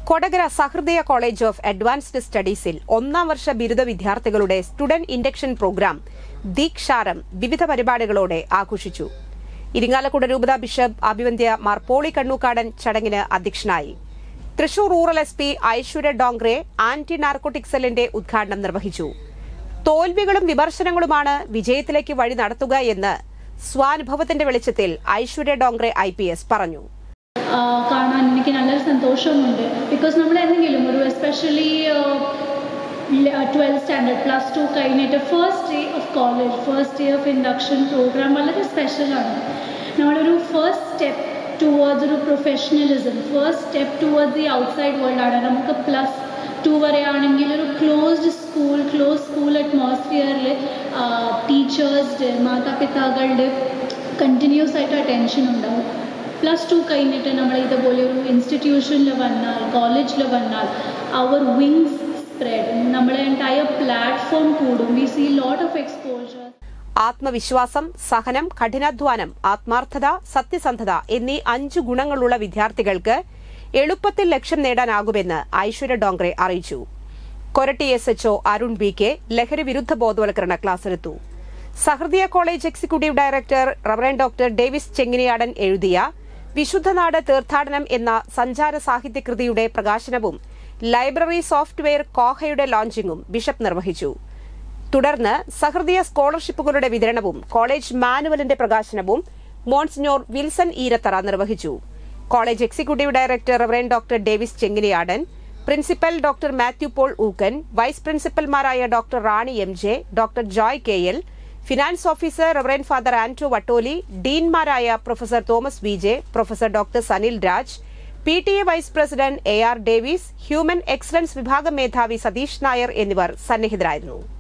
Kodakara Sahrdaya college of advanced സ്റ്റഡീസിൽ ഒന്നാം വർഷ ബിരുദ വിദ്യാർത്ഥികളുടെ സ്റ്റുഡന്റ് ഇൻഡക്ഷൻ പ്രോഗ്രാം ദീക്ഷാരം വിവിധ പരിപാടികളോടെ ആഘോഷിച്ചു ഇരിങ്ങാലക്കുട രൂപത ബിഷപ്പ് അഭിവന്ധ്യ മാർ പോളി കണ്ണൂക്കാടൻ ചടങ്ങിന് അധ്യക്ഷനായി Thrissur rural S P Aishwarya Dongre anti narcotic സെല്ലിന്റെ ഉദ്ഘാടനം നിർവഹിച്ചു തോൽവികളും വിമർശനങ്ങളുമാണ് വിജയത്തിലേക്ക് വഴി നടത്തുക എന്ന് സ്വാനുഭവത്തിന്റെ വെളിച്ചത്തിൽ ഐശ്വര്യ ഡോങ്റെ ഐ പറഞ്ഞു ആ, കാണാൻ എനിക്ക് നല്ലൊരു സന്തോഷമുണ്ട് ബിക്കോസ് നമ്മൾ എന്തെങ്കിലും ഒരു especially twelfth standard plus two കഴിഞ്ഞിട്ട് first day of college first day of induction program വളരെ സ്പെഷ്യലാണ് നമ്മളൊരു ഫസ്റ്റ് സ്റ്റെപ്പ് ടുവേർഡ്സ് ഒരു professionalism first step towards the outside വേൾഡാണ് നമുക്ക് പ്ലസ് ടു വരെ ആണെങ്കിൽ ഒരു ക്ലോസ്ഡ് സ്കൂൾ ക്ലോസ് സ്കൂൾ അറ്റ്മോസ്ഫിയറിൽ ടീച്ചേഴ്സ് മാതാപിതാക്കളുടെ കണ്ടിന്യൂസ് ആയിട്ട് അറ്റൻഷൻ ഉണ്ടാവും പ്ലസ് ടു കഴിഞ്ഞിട്ട് നമ്മൾ ഇതുപോലെ ഒരു ഇൻസ്റ്റിറ്റ്യൂഷനിൽ വന്നാൽ കോളേജിൽ വന്നാൽ അവർ വിങ്സ് സ്പ്രെഡ് നമ്മളെ എൻറ്റയർ പ്ലാറ്റ്ഫോം കൂടും we see lot of exposure ആത്മവിശ്വാസം സഹനം കഠിനാധ്വാനം ആത്മാർത്ഥത സത്യസന്ധത എന്നീ അഞ്ചു ഗുണങ്ങളുള്ള വിദ്യാർത്ഥികൾക്ക് എളുപ്പത്തിൽ ലക്ഷ്യം നേടാനാകുമെന്ന് ഐശ്വര്യ ഡോങ്റെ അറിയിച്ചു Koratty S H O Arun B K ലഹരി വിരുദ്ധ ബോധവൽക്കരണ ക്ലാസ് എടുത്തു Sahrdaya college executive director reverend doctor Davis Chenginiyadan എഴുതിയ വിശുദ്ധനാട് തീർത്ഥാടനം എന്ന സഞ്ചാര സാഹിത്യകൃതിയുടെ പ്രകാശനവും ലൈബ്രറി സോഫ്റ്റ്വെയർ കോഹയുടെ ലോഞ്ചിങ്ങും ബിഷപ്പ് നിർവഹിച്ചു തുടർന്ന് സഹൃദയ സ്കോളർഷിപ്പുകളുടെ വിതരണവും കോളേജ് മാനുവലിന്റെ പ്രകാശനവും മോൺസിഞ്ഞോർ വിൽസൺ ഈരത്തറ നിർവഹിച്ചു college executive director reverend doctor Davis Chenginiyadan principal doctor Mathew Paul Ookken vice പ്രിൻസിപ്പൽമാരായ doctor Rani M J doctor Joy K L finance officer reverend father Anto Vattoli ഡീൻമാരായ professor Thomas V J professor doctor Sanil Raj P T A vice president A R Davis human excellence വിഭാഗം മേധാവി സതീഷ് നായർ എന്നിവർ സന്നിഹിതരായിരുന്നു